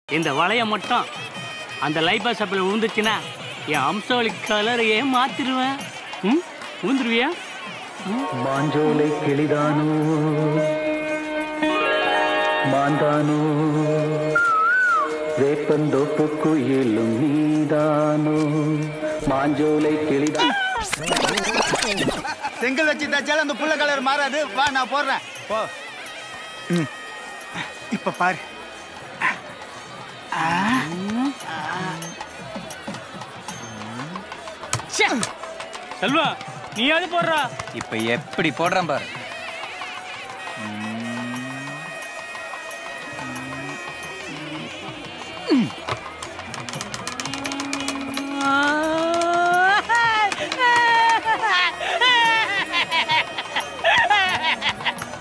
இந்த வளைய மட்டும் அந்த லைபா சப்பில் விழுந்துச்சுன்னா என் அம்சவழி கலரையே மாத்திருவேன் ம் விழுந்துருவியா மாஞ்சோலை கிளிதானோ மாந்தானோ வேப்பந்தோப்பு குயிலும் நீதானோ மாஞ்சோலை கிளிதா செங்கல் வச்சு தச்சாலும் அந்த புள்ள கலர் மாறாது வா நான் போடுறேன் போ ம். இப்ப பாரு ச்சே! செல்வா நீயாவது போடுறா இப்ப எப்படி போடுறேன் பாரு ம்.